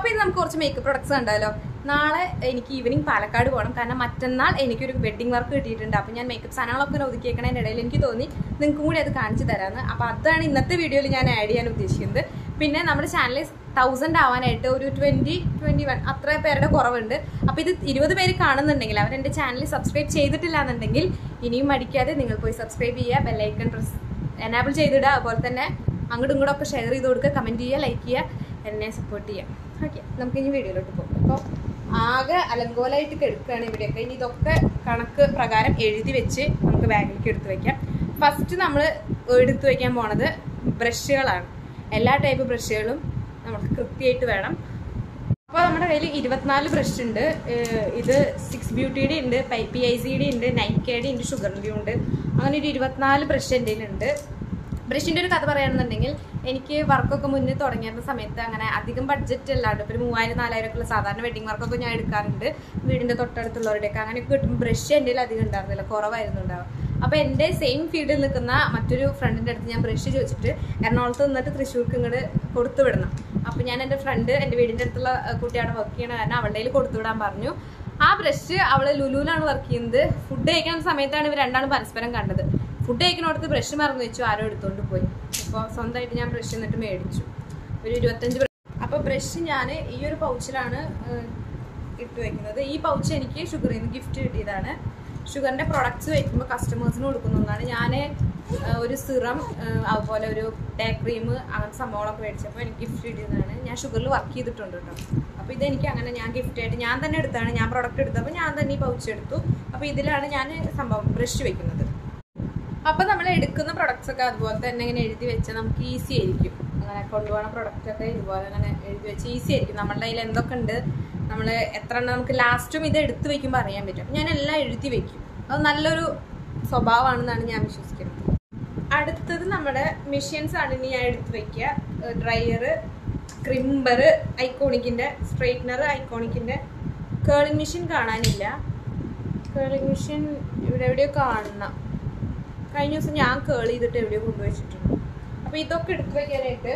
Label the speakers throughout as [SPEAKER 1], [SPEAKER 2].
[SPEAKER 1] ഇത് നമുക്ക് കുറച്ച് മേക്കപ്പ് പ്രൊഡക്ട്സ് കണ്ടാലോ നാളെ എനിക്ക് ഈവനിങ് പാലക്കാട് പോകണം കാരണം മറ്റന്നാൾ എനിക്കൊരു വെഡിങ് വർക്ക് കിട്ടിയിട്ടുണ്ട് അപ്പോൾ ഞാൻ മേക്കപ്പ് സാധനങ്ങളൊക്കെ ഒതുക്കിയേക്കണതിൻ്റെ ഇടയിൽ എനിക്ക് തോന്നി നിങ്ങൾക്കും കൂടി അത് കാണിച്ചു തരാമെന്ന് അപ്പോൾ അതാണ് ഇന്നത്തെ വീഡിയോയിൽ ഞാൻ ആഡ് ചെയ്യാൻ ഉദ്ദേശിക്കുന്നത് പിന്നെ നമ്മുടെ ചാനലിൽ തൗസൻഡ് ആവാനായിട്ട് ഒരു ട്വൻറ്റി ട്വൻറ്റി വൺ അത്ര പേരുടെ കുറവുണ്ട് അപ്പോൾ ഇത് ഇരുപത് പേര് കാണുന്നുണ്ടെങ്കിൽ അവർ എൻ്റെ ചാനൽ സബ്സ്ക്രൈബ് ചെയ്തിട്ടില്ല എന്നുണ്ടെങ്കിൽ ഇനിയും മടിക്കാതെ നിങ്ങൾ പോയി സബ്സ്ക്രൈബ് ചെയ്യുക ബെല്ലൈക്കൺ പ്രസ് എനാബിൾ ചെയ്തിടുക അതുപോലെ തന്നെ അങ്ങോട്ടും ഇങ്ങോട്ടും ഒക്കെ ഷെയർ ചെയ്ത് കൊടുക്കുക കമൻറ്റ് ചെയ്യുക ലൈക്ക് ചെയ്യുക എന്നെ സപ്പോർട്ട് ചെയ്യുക ഓക്കെ നമുക്ക് ഇനി വീഡിയോയിലോട്ട് പോകും അപ്പോൾ ആകെ അലങ്കോലായിട്ട് കെടുക്കുകയാണ് ഇവിടെയൊക്കെ ഇനി ഇതൊക്കെ കണക്ക് പ്രകാരം എഴുതി വെച്ച് നമുക്ക് ബാഗിലേക്ക് എടുത്ത് വെക്കാം ഫസ്റ്റ് നമ്മൾ എടുത്തു വെക്കാൻ പോണത് ബ്രഷുകളാണ് എല്ലാ ടൈപ്പ് ബ്രഷുകളും നമുക്ക് കൃത്യമായിട്ട് വേണം അപ്പോൾ നമ്മുടെ കയ്യിൽ ഇരുപത്തിനാല് ബ്രഷ് ഉണ്ട് ഏഹ് ഇത് സിക്സ് ബ്യൂട്ടിയുടെ ഉണ്ട് പി ഐ സിയുടെ ഉണ്ട് നൈക്കയുടെ ഉണ്ട് ഷുഗറിൻ്റെ ഉണ്ട് അങ്ങനെ ഒരു ഇരുപത്തിനാല് ബ്രഷ് എൻ്റെ കയ്യിലുണ്ട് ബ്രഷിൻ്റെ ഒരു കഥ പറയുകയാണെന്നുണ്ടെങ്കിൽ എനിക്ക് വർക്കൊക്കെ മുന്നേ തുടങ്ങിയിരുന്ന സമയത്ത് അങ്ങനെ അധികം ബഡ്ജറ്റ് അല്ലാണ്ട് ഇപ്പോൾ ഒരു മൂവായിരം നാലായിരം ഒക്കെ ഉള്ള സാധാരണ വെഡിങ് വർക്കൊക്കെ ഞാൻ എടുക്കാറുണ്ട് വീടിൻ്റെ തൊട്ടടുത്തുള്ളവരുടെയൊക്കെ അങ്ങനെയൊക്കെ കിട്ടുമ്പോൾ ബ്രഷ് എൻ്റെ കയ്യിൽ അധികം ഉണ്ടായിരുന്നില്ല കുറവായിരുന്നു ഉണ്ടാവുക അപ്പോൾ എൻ്റെ സെയിം ഫീൽഡിൽ നിൽക്കുന്ന മറ്റൊരു ഫ്രണ്ടിൻ്റെ അടുത്ത് ഞാൻ ബ്രഷ് ചോദിച്ചിട്ട് എറണാകുളത്ത് നിന്നിട്ട് തൃശ്ശൂർക്ക് ഇങ്ങോട്ട് കൊടുത്തു വിടണം അപ്പോൾ ഞാൻ എൻ്റെ ഫ്രണ്ട് എൻ്റെ വീടിൻ്റെ അടുത്തുള്ള അഹ് കുട്ടിയാണ് വർക്ക് ചെയ്യണ കാരണം അവളുടെ കയ്യിൽ കൊടുത്തു വിടാൻ പറഞ്ഞു ആ ബ്രഷ് അവള് ലുലുവിലാണ് വർക്ക് ചെയ്യുന്നത് ഫുഡ് കഴിക്കുന്ന സമയത്താണ് ഇവർ രണ്ടാളും പരസ്പരം കണ്ടത് ഫുഡ് കഴിക്കുന്നിടത്ത് ബ്രഷ് മറന്നു വെച്ചു ആരോ എടുത്തുകൊണ്ട് പോയി അപ്പോൾ സ്വന്തമായിട്ട് ഞാൻ ബ്രഷ് എന്നിട്ട് മേടിച്ചു ഒരു ഇരുപത്തഞ്ച് അപ്പോൾ ബ്രഷ് ഞാൻ ഈ ഒരു പൗച്ചിലാണ് ഇട്ട് വെക്കുന്നത് ഈ പൗച്ച് എനിക്ക് ഷുഗറിൽ നിന്ന് ഗിഫ്റ്റ് കിട്ടിയതാണ് ഷുഗറിൻ്റെ പ്രൊഡക്ട്സ് വയ്ക്കുമ്പോൾ കസ്റ്റമേഴ്സിന് കൊടുക്കുന്ന ഒന്നാണ് ഞാൻ ഒരു സിറം അതുപോലെ ഒരു ഡേ ക്രീം അങ്ങനത്തെ സംഭവങ്ങളൊക്കെ മേടിച്ചപ്പോൾ എനിക്ക് ഗിഫ്റ്റ് കിട്ടിയതാണ് ഞാൻ ഷുഗറിൽ വർക്ക് ചെയ്തിട്ടുണ്ട് കേട്ടോ അപ്പോൾ ഇതെനിക്ക് അങ്ങനെ ഞാൻ ഗിഫ്റ്റ് ആയിട്ട് ഞാൻ തന്നെ എടുത്താണ് ഞാൻ പ്രൊഡക്റ്റ് എടുത്തപ്പോൾ ഞാൻ തന്നെ ഈ പൗച്ച് എടുത്തു അപ്പോൾ ഇതിലാണ് ഞാൻ സംഭവം ബ്രഷ് വെക്കുന്നത് അപ്പൊ നമ്മൾ എടുക്കുന്ന പ്രൊഡക്ട്സ് ഒക്കെ അതുപോലെ തന്നെ ഇങ്ങനെ എഴുതി വെച്ചാൽ നമുക്ക് ഈസി ആയിരിക്കും അങ്ങനെ കൊണ്ടുപോകുന്ന പ്രൊഡക്റ്റ് ഒക്കെ ഇതുപോലെ അങ്ങനെ എഴുതി വെച്ച് ഈസി ആയിരിക്കും നമ്മളുടെ കയ്യിൽ എന്തൊക്കെ ഉണ്ട് നമ്മൾ എത്ര എണ്ണം നമുക്ക് ലാസ്റ്റും ഇത് എടുത്ത് വെക്കുമ്പോൾ അറിയാൻ പറ്റും ഞാൻ എല്ലാം എഴുതി വെക്കും അത് നല്ലൊരു സ്വഭാവമാണെന്നാണ് ഞാൻ വിശ്വസിക്കുന്നത് അടുത്തത് നമ്മുടെ മെഷീൻസ് ആണ് ഇനി ഞാൻ എടുത്ത് വെക്കുക ഡ്രയർ ക്രിംബർ ഐക്കോണിക്കിന്റെ സ്ട്രെയിറ്റ്നർ ഐക്കോണിക്കിന്റെ കേളിംഗ് മെഷീൻ കാണാനില്ല കേളിംഗ് മെഷീൻ ഇവിടെ എവിടെയോ കാണണം കഴിഞ്ഞ ദിവസം ഞാൻ കേൾ ചെയ്തിട്ട് എവിടെയോ കൊണ്ടുവച്ചിട്ടുണ്ട് അപ്പൊ ഇതൊക്കെ എടുത്തു വെക്കാനായിട്ട്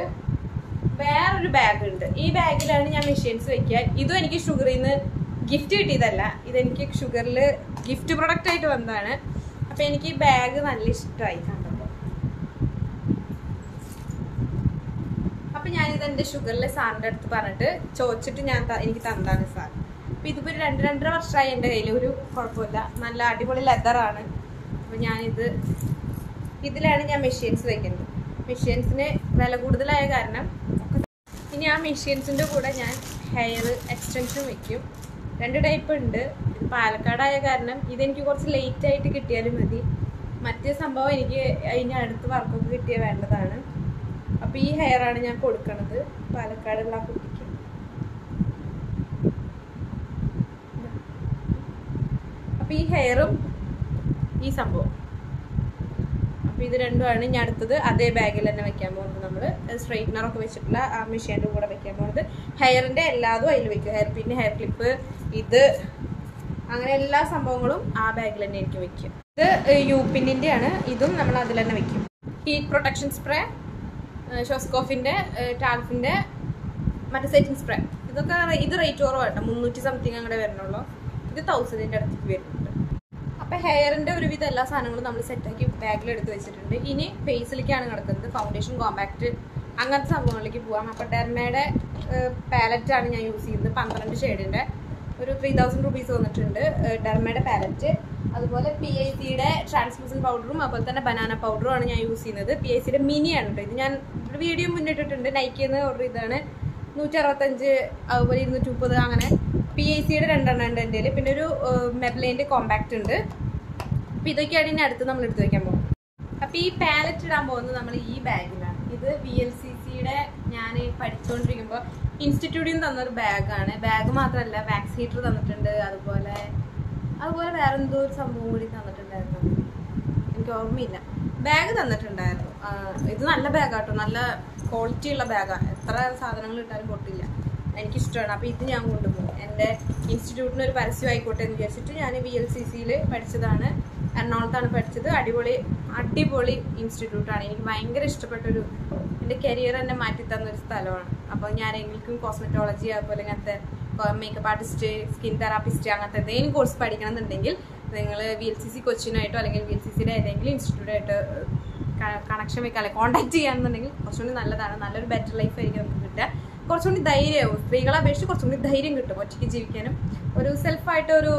[SPEAKER 1] വേറൊരു ബാഗ് ഉണ്ട് ഈ ബാഗിലാണ് ഞാൻ മെഷീൻസ് വെക്കുക ഇതും എനിക്ക് ഷുഗറിൽ നിന്ന് ഗിഫ്റ്റ് കിട്ടിയതല്ല ഇതെനിക്ക് ഷുഗറിൽ ഗിഫ്റ്റ് പ്രൊഡക്റ്റ് ആയിട്ട് വന്നതാണ് അപ്പൊ എനിക്ക് ഈ ബാഗ് നല്ല ഇഷ്ടമായി കണ്ടപ്പോൾ അപ്പൊ ഞാൻ ഇതെന്റെ ഷുഗറിലെ സാറിന്റെ അടുത്ത് പറഞ്ഞിട്ട് ചോദിച്ചിട്ട് ഞാൻ ത- എനിക്ക് തന്നാണ് സാർ അപ്പൊ ഇതിപ്പോ ഒരു രണ്ട് രണ്ടര വർഷമായി എൻ്റെ കയ്യിൽ ഒരു കുഴപ്പമില്ല നല്ല അടിപൊളി ലെതറാണ് അപ്പൊ ഞാനിത് ഇതിലാണ് ഞാൻ മെഷീൻസ് വെക്കുന്നത് മെഷീൻസിന് വില കൂടുതലായ കാരണം ഇനി ആ മെഷീൻസിന്റെ കൂടെ ഞാൻ ഹെയർ എക്സ്റ്റൻഷൻ വെക്കും രണ്ട് ടൈപ്പ് ഉണ്ട് ഇത് പാലക്കാടായ കാരണം ഇതെനിക്ക് കുറച്ച് ലേറ്റ് ആയിട്ട് കിട്ടിയാലും മതി മറ്റേ സംഭവം എനിക്ക് അതിന് അടുത്ത് വർക്കൊക്കെ കിട്ടിയ വേണ്ടതാണ് അപ്പൊ ഈ ഹെയർ ആണ് ഞാൻ കൊടുക്കണത് പാലക്കാടുള്ള ആ കുട്ടിക്ക് അപ്പൊ ഈ ഹെയറും ഈ സംഭവം അപ്പൊ ഇത് രണ്ടുമാണ് ഞാൻ അടുത്തത് അതേ ബാഗിൽ തന്നെ വെക്കാൻ പോകുന്നത് നമ്മൾ സ്ട്രൈറ്റ്നർ ഒക്കെ വെച്ചിട്ടുള്ള ആ മെഷീൻ്റെ കൂടെ വെക്കാൻ പോകുന്നത് ഹെയറിന്റെ എല്ലാതും അതിൽ വെക്കും ഹെയർ പിന്നെ ഹെയർ ക്ലിപ്പ് ഇത് അങ്ങനെ എല്ലാ സംഭവങ്ങളും ആ ബാഗിൽ തന്നെ എനിക്ക് വെക്കും ഇത് യൂപ്പിന്നിന്റെ ആണ് ഇതും നമ്മൾ അതിൽ തന്നെ വെക്കും ഹീറ്റ് പ്രൊട്ടക്ഷൻ സ്പ്രേ ഷോസ്കോഫിന്റെ ടാൽഫിന്റെ മറ്റേ സെറ്റിംഗ് സ്പ്രേ ഇതൊക്കെ റേ- ഇത് റേറ്റ് കുറവാട്ടോ മുന്നൂറ്റി സംതിങ് അങ്ങനെ വരണുള്ളൂ ഇത് തൗസൻഡിന്റെ അടുത്തേക്ക് വരുന്നുണ്ട് അപ്പൊ ഹെയറിന്റെ ഒരുവിധ എല്ലാ സാധനങ്ങളും നമ്മൾ സെറ്റാക്കി ബാഗിൽ എടുത്ത് വെച്ചിട്ടുണ്ട് ഇനി ഫേസിലേക്കാണ് കിടക്കുന്നത് ഫൗണ്ടേഷൻ കോമ്പാക്ട് അങ്ങനത്തെ സംഭവങ്ങളിലേക്ക് പോവാം അപ്പൊ ഡെർമയുടെ പാലറ്റ് ആണ് ഞാൻ യൂസ് ചെയ്യുന്നത് പന്ത്രണ്ട് ഷെയ്ഡിന്റെ ഒരു ത്രീ തൗസൻഡ് റുപ്പീസ് വന്നിട്ടുണ്ട് ഡെർമയുടെ പാലറ്റ് അതുപോലെ പി ഐ സിയുടെ ട്രാൻസ്ലൂസൻ പൗഡറും അതുപോലെ തന്നെ ബനാന പൗഡറും ആണ് ഞാൻ യൂസ് ചെയ്യുന്നത് പി ഐ സിയുടെ മിനി ആണ് കേട്ടോ ഇത് ഞാൻ ഒരു വീഡിയോ മുന്നിട്ടിട്ടുണ്ട് നൈക്കിന്ന് ഓർഡർ ചെയ്താണ് നൂറ്റി അറുപത്തഞ്ച് അതുപോലെ ഇരുന്നൂറ്റി മുപ്പത് അങ്ങനെ പി ഐ സിയുടെ രണ്ടെണ്ണം ഉണ്ട് എൻ്റെ കയ്യില്. പിന്നെ ഒരു മെബ്ലൈൻ്റെ കോമ്പാക്റ്റ് ഉണ്ട് അപ്പൊ ഇതൊക്കെയാണ് ഇനി അടുത്ത് നമ്മൾ എടുത്തു വെക്കാൻ പോകുന്നത് അപ്പൊ ഈ പാലറ്റ് ഇടാൻ പോകുന്നത് നമ്മൾ ഈ ബാഗിലാണ് ഇത് വി എൽ സി സിയുടെ ഞാൻ പഠിച്ചുകൊണ്ടിരിക്കുമ്പോൾ ഇൻസ്റ്റിറ്റ്യൂട്ടിൽ നിന്ന് തന്നൊരു ബാഗാണ് ബാഗ് മാത്രമല്ല വാക്സ് ഹീറ്റർ തന്നിട്ടുണ്ട് അതുപോലെ അതുപോലെ വേറെ എന്തോ ഒരു സംഭവം കൂടി തന്നിട്ടുണ്ടായിരുന്നു എനിക്ക് ഓർമ്മയില്ല ബാഗ് തന്നിട്ടുണ്ടായിരുന്നു ആ, ഇത് നല്ല ബാഗാട്ടോ നല്ല ക്വാളിറ്റി ഉള്ള ബാഗാണ് എത്ര സാധനങ്ങൾ ഇട്ടാലും പൊട്ടില്ല എനിക്കിഷ്ടമാണ് അപ്പോൾ ഇത് ഞാൻ കൊണ്ടുപോകും എൻ്റെ ഇൻസ്റ്റിറ്റ്യൂട്ടിന് ഒരു പരസ്യം ആയിക്കോട്ടെ എന്ന് വിചാരിച്ചിട്ട് ഞാൻ വി എൽ സി സിയിൽ പഠിച്ചതാണ് എറണാകുളത്താണ് പഠിച്ചത് അടിപൊളി അടിപൊളി ഇൻസ്റ്റിറ്റ്യൂട്ടാണ് എനിക്ക് ഭയങ്കര ഇഷ്ടപ്പെട്ടൊരു എൻ്റെ കരിയർ എന്നെ മാറ്റി തന്നൊരു സ്ഥലമാണ് അപ്പോൾ ഞാൻ ആരെങ്കിലും കോസ്മെറ്റോളജി അതുപോലെ അങ്ങനത്തെ മേക്കപ്പ് ആർട്ടിസ്റ്റ് സ്കിൻ തെറാപ്പിസ്റ്റ് അങ്ങനത്തെ എന്തെങ്കിലും കോഴ്സ് പഠിക്കണം എന്നുണ്ടെങ്കിൽ നിങ്ങൾ വി എൽ സി സി കൊച്ചിനായിട്ടോ അല്ലെങ്കിൽ വി എൽ സി സിയുടെ ഏതെങ്കിലും ഇൻസ്റ്റിറ്റ്യൂട്ടായിട്ട് കണക്ഷൻ വെക്കുക അല്ലെങ്കിൽ കോൺടാക്ട് ചെയ്യുകയാണെന്നുണ്ടെങ്കിൽ കുറച്ചുകൂടി നല്ലതാണ് നല്ലൊരു ബെറ്റർ ലൈഫ് ആയിരിക്കും നമുക്ക് കിട്ടുക കുറച്ചുകൂടി ധൈര്യമാവും സ്ത്രീകളെ അപേക്ഷിച്ച് കുറച്ചുകൂടി ധൈര്യം കിട്ടും ഒറ്റയ്ക്ക് ജീവിക്കാനും ഒരു സെൽഫായിട്ട് ഒരു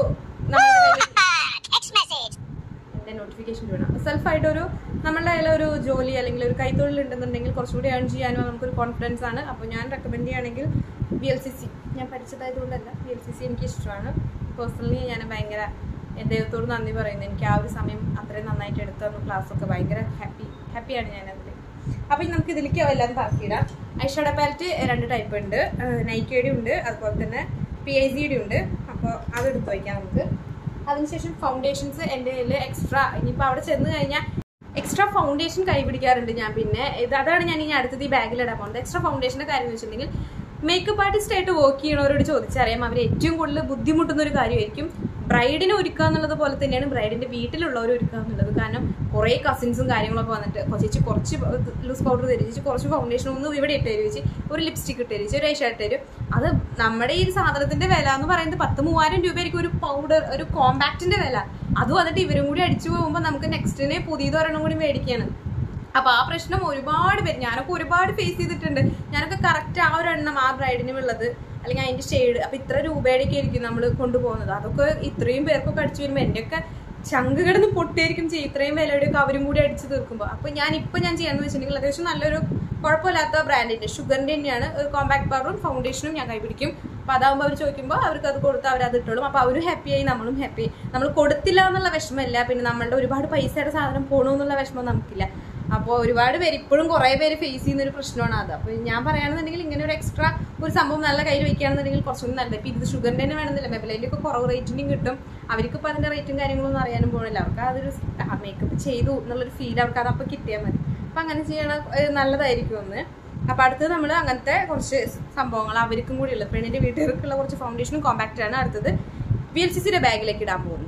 [SPEAKER 1] എന്റെ നോട്ടിഫിക്കേഷൻ വേണം സെൽഫായിട്ട് ഒരു നമ്മളുടെ കയ്യിൽ ഒരു ജോലി അല്ലെങ്കിൽ ഒരു കൈത്തൊഴിൽ ഉണ്ടെന്നുണ്ടെങ്കിൽ കുറച്ചുകൂടി ഏൺ ചെയ്യാനും നമുക്കൊരു കോൺഫിഡൻസ് ആണ് അപ്പോൾ ഞാൻ റെക്കമെൻഡ് ചെയ്യുകയാണെങ്കിൽ ബി എൽ സി സി ഞാൻ പഠിച്ചതായതുകൊണ്ടല്ല ബി എൽ സി സി എനിക്ക് ഇഷ്ടമാണ് പേഴ്സണലി ഞാൻ ഭയങ്കര ദൈവത്തോട് നന്ദി പറയുന്നു എനിക്ക് ആ ഒരു സമയം അത്രയും നന്നായിട്ട് എടുത്തു തന്നു ക്ലാസ്സൊക്കെ ഭയങ്കര ഹാപ്പി ഹാപ്പിയാണ് ഞാനതിൽ അപ്പോൾ നമുക്ക് ഇതിലേക്ക് എല്ലാം താക്കിയിടാം ഐഷാഡ പാലറ്റ് രണ്ട് ടൈപ്പ് ഉണ്ട് നൈക്കയുടെ ഉണ്ട് അതുപോലെ തന്നെ പി ഐ സിയുടെ ഉണ്ട് അപ്പോൾ അതെടുത്ത് വയ്ക്കാം നമുക്ക് അതിനുശേഷം ഫൗണ്ടേഷൻസ് എൻ്റെ കയ്യിൽ എക്സ്ട്രാ ഇനിയിപ്പോൾ അവിടെ ചെന്ന് കഴിഞ്ഞാൽ എക്സ്ട്രാ ഫൗണ്ടേഷൻ കൈ പിടിക്കാറുണ്ട് ഞാൻ പിന്നെ ഇത് അതാണ് ഞാൻ ഇനി അടുത്തത് ഈ ബാഗിലിടാൻ പോകുന്നത് എക്സ്ട്രാ ഫൗണ്ടേഷൻ്റെ കാര്യം എന്ന് വെച്ചിട്ടുണ്ടെങ്കിൽ മേക്കപ്പ് ആർട്ടിസ്റ്റ് ആയിട്ട് വർക്ക് ചെയ്യണവരോട് ചോദിച്ചറിയാം അവർ ഏറ്റവും കൂടുതൽ ബുദ്ധിമുട്ടുന്ന ഒരു കാര്യമായിരിക്കും ബ്രൈഡിനെ ഒരുക്കുക എന്നുള്ളത് പോലെ തന്നെയാണ് ബ്രൈഡിന്റെ വീട്ടിലുള്ളവർ ഒരുക്കുക എന്നുള്ളത് കാരണം കുറേ കസിൻസും കാര്യങ്ങളൊക്കെ വന്നിട്ട് ചേച്ചി കുറച്ച് ലൂസ് പൗഡർ തരും ചേച്ചി കുറച്ച് ഫൗണ്ടേഷൻ ഒന്നും ഇവിടെ ഇട്ട് തരും ചേച്ചി ഒരു ലിപ്സ്റ്റിക് ഇട്ട് തരും ചേച്ചി ഒരു ഐഷ ഇട്ട് തരും അത് നമ്മുടെ ഈ സാധനത്തിന്റെ വില എന്ന് പറയുന്നത് പത്ത് മൂവായിരം രൂപയായിരിക്കും ഒരു പൗഡർ ഒരു കോമ്പാക്റ്റിന്റെ വില അത് വന്നിട്ട് ഇവരും കൂടി അടിച്ചു പോകുമ്പോൾ നമുക്ക് നെക്സ്റ്റിന് പുതിയതൊരെണ്ണം കൂടി മേടിക്കാണ് അപ്പൊ ആ പ്രശ്നം ഒരുപാട് പേര് ഞാനൊക്കെ ഒരുപാട് ഫേസ് ചെയ്തിട്ടുണ്ട് ഞാനൊക്കെ കറക്റ്റ് ആ ഒരു എണ്ണം ആ ബ്രൈഡിനും ഉള്ളത് അല്ലെങ്കിൽ അതിന്റെ ഷെയ്ഡ് അപ്പൊ ഇത്ര രൂപയുടെയൊക്കെ ആയിരിക്കും നമ്മൾ കൊണ്ടുപോകുന്നത് അതൊക്കെ ഇത്രയും പേർക്കൊക്കെ അടിച്ചു വരുമ്പോൾ എന്റെയൊക്കെ ചങ്ക് കിടന്ന് പൊട്ടിയായിരിക്കും ചെയ്യും ഇത്രയും വിലയുടെയൊക്കെ അവരും കൂടി അടിച്ചു തീർക്കുമ്പോൾ അപ്പൊ ഞാൻ ഇപ്പൊ ഞാൻ ചെയ്യാന്ന് വെച്ചിട്ടുണ്ടെങ്കിൽ അത്യാവശ്യം നല്ലൊരു കുഴപ്പമില്ലാത്ത ബ്രാൻഡിന്റെ ഷുഗറിന്റെ തന്നെയാണ് ഒരു കോമ്പാക്ട് പവറും ഫൗണ്ടേഷനും ഞാൻ കൈപിടിക്കും അപ്പൊ അതാകുമ്പോൾ അവർ ചോദിക്കുമ്പോൾ അവർക്ക് അത് കൊടുത്ത് അവർ അത് ഇട്ടോളും അപ്പൊ അവരും ഹാപ്പിയായി നമ്മളും ഹാപ്പി നമ്മൾ കൊടുത്തില്ല എന്നുള്ള വിഷമമില്ല പിന്നെ നമ്മളുടെ ഒരുപാട് പൈസയുടെ സാധനം പോകണു എന്നുള്ള വിഷമം നമുക്കില്ല അപ്പോൾ ഒരുപാട് പേര് ഇപ്പോഴും കുറേ പേര് ഫേസ് ചെയ്യുന്ന ഒരു പ്രശ്നമാണ് അത് അപ്പോൾ ഞാൻ പറയുകയാണെന്നുണ്ടെങ്കിൽ ഇങ്ങനെ ഒരു എക്സ്ട്രാ ഒരു സംഭവം നല്ല കയ്യിൽ വയ്ക്കുകയാണെന്നുണ്ടെങ്കിൽ കുറച്ചുകൂടി നല്ലത് ഇപ്പം ഇത് ഷുഗറിൻ്റെ തന്നെ വേണമെന്നില്ല മെബലൈൻ്റെ ഒക്കെ കുറവ് റേറ്റിനും കിട്ടും അവർക്ക് ഇപ്പോൾ അതിൻ്റെ റേറ്റും കാര്യങ്ങളൊന്നും അറിയാനും പോകണില്ല അവർക്ക് അതൊരു മേക്കപ്പ് ചെയ്തു എന്നുള്ളൊരു ഫീൽ അവർക്ക് അതപ്പോൾ കിട്ടിയാൽ മതി അപ്പം അങ്ങനെ ചെയ്യണ നല്ലതായിരിക്കും ഒന്ന് അപ്പോൾ അടുത്തത് നമ്മൾ അങ്ങനത്തെ കുറച്ച് സംഭവങ്ങൾ അവർക്കും കൂടി ഉള്ളത് പെണ്ണിൻ്റെ വീട്ടുകാർക്കുള്ള കുറച്ച് ഫൗണ്ടേഷനും കോമ്പാക്റ്റാണ് അടുത്തത് വി എൽ സി സിയുടെ ബാഗിലേക്ക് ഇടാൻ പോകുന്നത്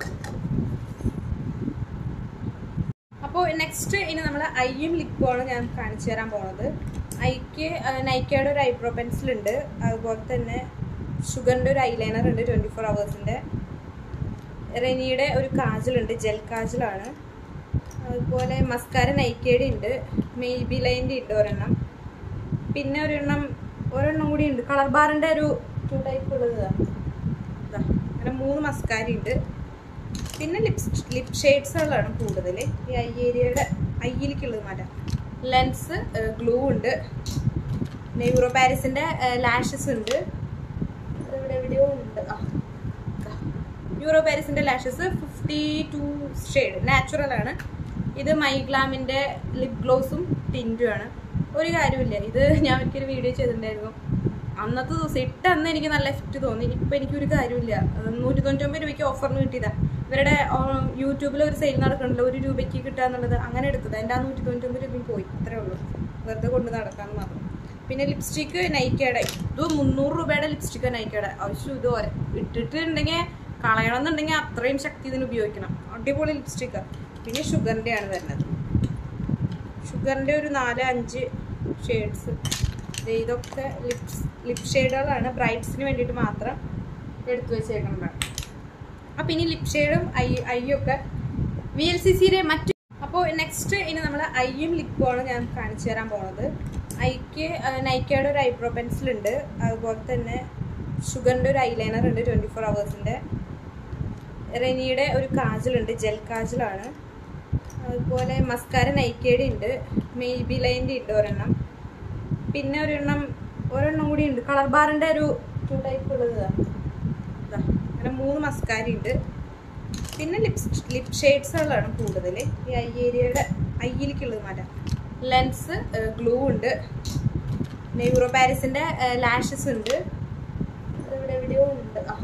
[SPEAKER 1] അപ്പോൾ നെക്സ്റ്റ് ഇനി നമ്മൾ ഐയും ലിപ്പുമാണ് ഞാൻ കാണിച്ചു തരാൻ പോണത് ഐക്ക് നൈക്കയുടെ ഒരു ഐബ്രോ പെൻസിൽ ഉണ്ട് അതുപോലെ തന്നെ ഷുഗറിൻ്റെ ഒരു ഐലൈനർ ഉണ്ട് ട്വൻറ്റി ഫോർ അവേഴ്സിൻ്റെ റെനിയുടെ ഒരു കാജലുണ്ട് ജെൽ കാജലാണ് അതുപോലെ മസ്കാര നൈക്കയുടെ ഉണ്ട് മെയ്ബി ലൈൻ്റെ ഉണ്ട് ഒരെണ്ണം പിന്നെ ഒരെണ്ണം ഒരെണ്ണം കൂടി ഉണ്ട് കളർ ബാറിൻ്റെ ഒരു ടു ടൈപ്പ് ഉള്ളത് ഇതാ അങ്ങനെ മൂന്ന് മസ്കാര ഉണ്ട് പിന്നെ ലിപ്സ് ലിപ് ഷെയ്ഡ്സുകളാണ് കൂടുതൽ ഈ ഐ ഏരിയയുടെ ഐയിലേക്കുള്ളത് മാറ്റാം ലെൻസ് ഗ്ലൂ ഉണ്ട് പിന്നെ യൂറോ പാരീസിൻ്റെ ലാഷസ് ഉണ്ട് ഇവിടെ എവിടെയോ ഉണ്ട് ആ യൂറോ പാരീസിൻ്റെ lashes fifty two shade natural ആണ് ഇത് മൈഗ്ലാമിൻ്റെ ലിപ് ഗ്ലോസും ടിൻറ്റുമാണ് ഒരു കാര്യമില്ല ഇത് ഞാൻ ഒരിക്കലും വീഡിയോ ചെയ്തിട്ടുണ്ടായിരുന്നു അന്നത്തെ ദിവസം ഇട്ട അന്ന് എനിക്ക് നല്ല എഫക്റ്റ് തോന്നി ഇപ്പം എനിക്കൊരു കാര്യമില്ല നൂറ്റി തൊണ്ണൂറ്റൊമ്പത് രൂപയ്ക്ക് ഓഫറിന് കിട്ടിയതാണ് ഇവരുടെ യൂട്യൂബിൽ ഒരു സെയിൽ നടക്കുന്നുണ്ടല്ലോ ഒരു രൂപയ്ക്ക് കിട്ടുക എന്നുള്ളത് അങ്ങനെ എടുത്തത് എൻ്റെ ആ നൂറ്റി തൊണ്ണൂറ്റൊമ്പത് രൂപയും പോയി ഇത്രേ ഉള്ളൂ വെറുതെ കൊണ്ട് നടക്കാമെന്ന് മാത്രം പിന്നെ ലിപ്സ്റ്റിക്ക് നൈക്കയുടെ ഇത് മുന്നൂറ് രൂപയുടെ ലിപ്സ്റ്റിക്ക് നൈക്കയുടെ ആവശ്യം ഇത് ഒര ഇട്ടിട്ടുണ്ടെങ്കിൽ കളയണമെന്നുണ്ടെങ്കിൽ അത്രയും ശക്തി ഇതിന് ഉപയോഗിക്കണം അടിപൊളി ലിപ്സ്റ്റിക്ക് പിന്നെ ഷുഗറിൻ്റെ ആണ് വരുന്നത് ഷുഗറിൻ്റെ ഒരു നാല് അഞ്ച് ഷെയ്ഡ്സ് ഇതൊക്കെ ലിപ്സ് ലിപ് ഷെയ്ഡുകളാണ് ബ്രൈറ്റ്സിന് വേണ്ടിയിട്ട് മാത്രം എടുത്തു വെച്ചേക്കുന്നതാണ് അപ്പം ഇനി ലിപ് ഷെയ്ഡും ഐ ഐയൊക്കെ വി എൽ സി സിയുടെ മറ്റു അപ്പോൾ നെക്സ്റ്റ് ഇനി നമ്മൾ ഐയും ലിപ്പുമാണ് ഞാൻ കാണിച്ചു തരാൻ പോണത് ഐക്ക് നൈക്കയുടെ ഒരു ഐബ്രോ പെൻസിൽ ഉണ്ട് അതുപോലെ തന്നെ ഷുഗറിൻ്റെ ഒരു ഐലൈനർ ഉണ്ട് ട്വൻറ്റി ഫോർ അവേഴ്സിൻ്റെ റെനിയുടെ ഒരു കാജലുണ്ട് ജെൽ കാജലാണ് അതുപോലെ മസ്കാര നൈക്കയുടെ ഉണ്ട് മെയ്ബി ലൈൻ്റെ ഉണ്ട് ഒരെണ്ണം പിന്നെ ഒരെണ്ണം ഒരെണ്ണം കൂടി ഉണ്ട് കളർ ബാറിൻ്റെ ഒരു ടു ടൈപ്പ് ഉള്ളത് ഇതാ അങ്ങനെ മൂന്ന് മസ്കാര ഉണ്ട് പിന്നെ ലിപ്സ് ലിപ് ഷെയ്ഡ്സുകളാണ് കൂടുതൽ ഈ ഐ ഏരിയയുടെ ഐയിലേക്കുള്ളത് മാറ്റാം ലെൻസ് ഗ്ലൂ ഉണ്ട് പിന്നെ യൂറോ പാരീസിൻ്റെ ലാഷസ് ഉണ്ട് ഇവിടെ എവിടെയോ ഉണ്ട് ആ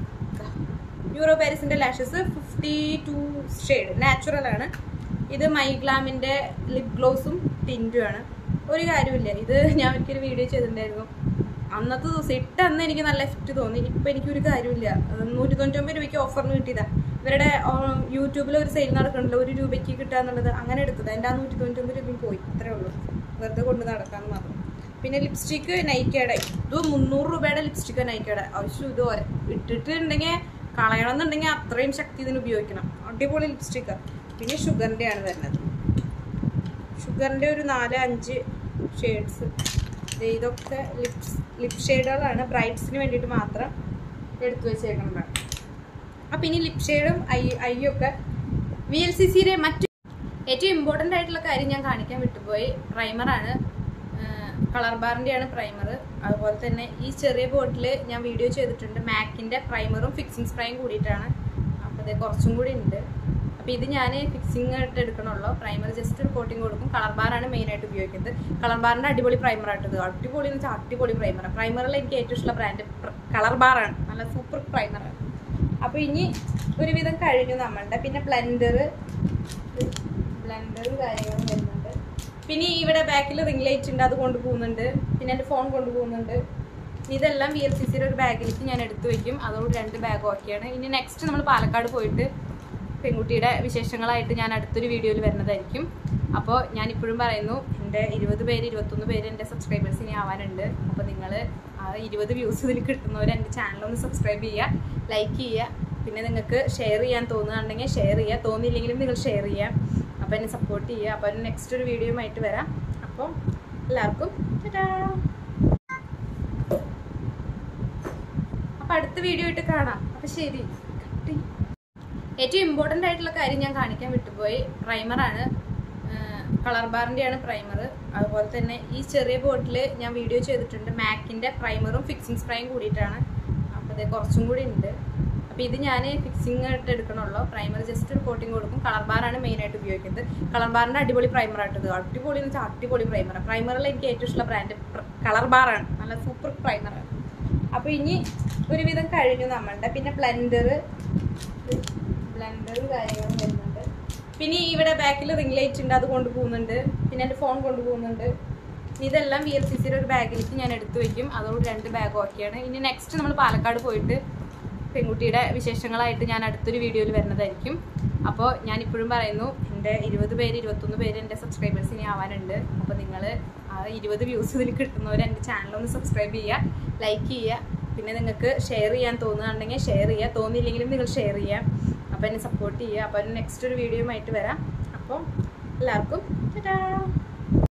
[SPEAKER 1] യൂറോ പാരീസിൻ്റെ lashes fifty two shade natural ആണ് ഇത് മൈഗ്ലാമിൻ്റെ ലിപ് ഗ്ലോസും ടിൻറ്റുമാണ് ഒരു കാര്യമില്ല ഇത് ഞാൻ ഒരിക്കലും വീഡിയോ ചെയ്തിട്ടുണ്ടായിരുന്നു അന്നത്തെ ദിവസം ഇട്ട അന്ന് എനിക്ക് നല്ല എഫക്റ്റ് തോന്നി ഇപ്പം എനിക്കൊരു കാര്യമില്ല നൂറ്റി തൊണ്ണൂറ്റൊമ്പത് രൂപയ്ക്ക് ഓഫറിന് കിട്ടിയതാണ് ഇവരുടെ യൂട്യൂബിൽ ഒരു സെയിൽ നടക്കുന്നുണ്ടല്ലോ ഒരു രൂപയ്ക്ക് കിട്ടുക എന്നുള്ളത് അങ്ങനെ എടുത്തത് എൻ്റെ ആ നൂറ്റി തൊണ്ണൂറ്റൊമ്പത് രൂപയും പോയി ഇത്രേ ഉള്ളൂ വെറുതെ കൊണ്ട് നടക്കാമെന്ന് മാത്രം പിന്നെ ലിപ്സ്റ്റിക്ക് നൈക്കയുടെ ഇത് മുന്നൂറ് രൂപയുടെ ലിപ്സ്റ്റിക്ക് നൈക്കയുടെ ആവശ്യം ഇത് ഒര- ഇട്ടിട്ടുണ്ടെങ്കിൽ കളയണം എന്നുണ്ടെങ്കിൽ അത്രയും ശക്തി ഇതിന് ഉപയോഗിക്കണം അടിപൊളി ലിപ്സ്റ്റിക്ക് പിന്നെ ഷുഗറിൻ്റെ ആണ് വരുന്നത് ഷുഗറിൻ്റെ ഒരു നാല് അഞ്ച് ഷെയ്ഡ്സ് ഇതൊക്കെ ലിപ്സ് ലിപ് ഷെയ്ഡുകളാണ് ബ്രൈറ്റ്സിന് വേണ്ടിയിട്ട് മാത്രം എടുത്തു വെച്ചേക്കുന്നതാണ് അപ്പം ഇനി ലിപ് ഷെയ്ഡും ഐ ഐയൊക്കെ വി എൽ സി സിയുടെ മറ്റു ഏറ്റവും ഇമ്പോർട്ടൻ്റ് ആയിട്ടുള്ള കാര്യം ഞാൻ കാണിക്കാൻ വിട്ടുപോയി പ്രൈമറാണ് കളർ ബാറിൻ്റെയാണ് പ്രൈമർ അതുപോലെ തന്നെ ഈ ചെറിയ ബോട്ടിൽ ഞാൻ വീഡിയോ ചെയ്തിട്ടുണ്ട് മാക്കിൻ്റെ പ്രൈമറും ഫിക്സിങ് സ്പ്രേയും കൂടിയിട്ടാണ് അപ്പോൾ ഇത് കുറച്ചും കൂടി ഉണ്ട് അപ്പോൾ ഇത് ഞാൻ ഫിക്സിങ് ആയിട്ട് എടുക്കണുള്ളൂ പ്രൈമർ ജസ്റ്റ് ഒരു കോട്ടിങ് കൊടുക്കും കളർ ബാറാണ് മെയിനായിട്ട് ഉപയോഗിക്കുന്നത് കളർ ബാറിൻ്റെ അടിപൊളി പ്രൈമറായിട്ട് ഇത് അടിപൊളി എന്ന് വെച്ചാൽ അടിപൊളി പ്രൈമർ പ്രൈമറിൽ എനിക്ക് ഏറ്റവും ഇഷ്ടമുള്ള ബ്രാൻഡ് കളർ ബാറാണ് നല്ല സൂപ്പർ പ്രൈമറാണ് അപ്പോൾ ഇനി ഒരുവിധം കഴിഞ്ഞു നമ്മളുടെ പിന്നെ ബ്ലെൻഡർ ബ്ലെൻഡറും കാര്യങ്ങളും വരുന്നുണ്ട് പിന്നെ ഇവിടെ ബാക്കിൽ റിംഗ് ലൈറ്റ് ഉണ്ട് അത് കൊണ്ടുപോകുന്നുണ്ട് പിന്നെ എൻ്റെ ഫോൺ കൊണ്ടുപോകുന്നുണ്ട് ഇതെല്ലാം വി എൽ സി സിയുടെ ഒരു ബാഗിലേക്ക് ഞാൻ എടുത്തു വെക്കും അതോട് രണ്ട് ബാഗ് ഓക്കെയാണ് ഇനി നെക്സ്റ്റ് നമ്മൾ പാലക്കാട് പോയിട്ട് പെൺകുട്ടിയുടെ വിശേഷങ്ങളായിട്ട് ഞാൻ അടുത്തൊരു വീഡിയോയിൽ വരുന്നതായിരിക്കും അപ്പോൾ ഞാൻ ഇപ്പോഴും പറയുന്നു എൻ്റെ ഇരുപത് പേര് ഇരുപത്തൊന്ന് പേര് എൻ്റെ സബ്സ്ക്രൈബേഴ്സ് ഇനി ആവാനുണ്ട് അപ്പോൾ നിങ്ങൾ ആ ഇരുപത് വ്യൂസ് ഇതിൽ കിട്ടുന്നവർ എൻ്റെ ചാനലൊന്ന് സബ്സ്ക്രൈബ് ചെയ്യുക ലൈക്ക് ചെയ്യുക പിന്നെ നിങ്ങൾക്ക് ഷെയർ ചെയ്യാൻ തോന്നുകയാണെങ്കിൽ ഷെയർ ചെയ്യുക തോന്നിയില്ലെങ്കിലും നിങ്ങൾ ഷെയർ ചെയ്യുക അപ്പോൾ എന്നെ സപ്പോർട്ട് ചെയ്യുക അപ്പോൾ നെക്സ്റ്റ് ഒരു വീഡിയോയുമായിട്ട് വരാം അപ്പോൾ എല്ലാവർക്കും ടാറ്റാ അപ്പോൾ അടുത്ത വീഡിയോ ആയിട്ട് കാണാം അപ്പോൾ ശരി കട്ടി ഏറ്റവും ഇമ്പോർട്ടൻ്റ് ആയിട്ടുള്ള കാര്യം ഞാൻ കാണിക്കാൻ വിട്ടുപോയി പ്രൈമറാണ് കളർ ബാറിൻ്റെയാണ് പ്രൈമർ അതുപോലെ തന്നെ ഈ ചെറിയ ബോട്ടിൽ ഞാൻ വീഡിയോ ചെയ്തിട്ടുണ്ട് മാക്കിൻ്റെ പ്രൈമറും ഫിക്സിങ് സ്പ്രേയും കൂടിയിട്ടാണ് അപ്പോൾ ഇത് കുറച്ചും കൂടി ഉണ്ട് അപ്പോൾ ഇത് ഞാൻ ഫിക്സിങ് ആയിട്ട് എടുക്കണുള്ളൂ പ്രൈമർ ജസ്റ്റ് ഒരു കോട്ടിങ് കൊടുക്കും കളർ ബാറാണ് മെയിനായിട്ട് ഉപയോഗിക്കുന്നത് കളർ ബാറിൻ്റെ അടിപൊളി പ്രൈമറായിട്ട് ഇത് അടിപൊളി എന്ന് വെച്ചാൽ അടിപൊളി പ്രൈമർ പ്രൈമറിൽ എനിക്ക് ഏറ്റവും ഇഷ്ടമുള്ള ബ്രാൻഡ് കളർ ബാറാണ് നല്ല സൂപ്പർ പ്രൈമറാണ് അപ്പോൾ ഇനി ഒരുവിധം കഴിഞ്ഞു നമ്മളുടെ പിന്നെ ബ്ലെൻഡർ ബ്ലെൻഡറും കാര്യങ്ങളും വരുന്നുണ്ട് പിന്നെ ഇവിടെ ബാക്കിൽ റിംഗ് ലൈറ്റ് ഉണ്ട് അത് കൊണ്ടുപോകുന്നുണ്ട് പിന്നെ എൻ്റെ ഫോൺ കൊണ്ടുപോകുന്നുണ്ട് ഇതെല്ലാം വി എൽ സി സിയുടെ ഒരു ബാഗിലേക്ക് ഞാൻ എടുത്തു വെക്കും അതോട് രണ്ട് ബാഗ് ഓക്കെയാണ് ഇനി നെക്സ്റ്റ് നമ്മൾ പാലക്കാട് പോയിട്ട് പെൺകുട്ടിയുടെ വിശേഷങ്ങളായിട്ട് ഞാൻ അടുത്തൊരു വീഡിയോയിൽ വരുന്നതായിരിക്കും അപ്പോൾ ഞാൻ ഇപ്പോഴും പറയുന്നു എൻ്റെ ഇരുപത് പേര് ഇരുപത്തൊന്ന് പേര് എൻ്റെ സബ്സ്ക്രൈബേഴ്സ് ഇനി ആവാനുണ്ട് അപ്പോൾ നിങ്ങൾ ആ ഇരുപത് വ്യൂസ് ഇതിൽ കിട്ടുന്നവർ എൻ്റെ ചാനലൊന്ന് സബ്സ്ക്രൈബ് ചെയ്യുക ലൈക്ക് ചെയ്യുക പിന്നെ നിങ്ങൾക്ക് ഷെയർ ചെയ്യാൻ തോന്നുകയാണെങ്കിൽ ഷെയർ ചെയ്യുക തോന്നിയില്ലെങ്കിലും നിങ്ങൾ ഷെയർ ചെയ്യുക അപ്പോൾ എന്നെ സപ്പോർട്ട് ചെയ്യുക അപ്പോൾ നെക്സ്റ്റ് ഒരു വീഡിയോയുമായിട്ട് വരാം അപ്പോൾ എല്ലാവർക്കും ടാറ്റാ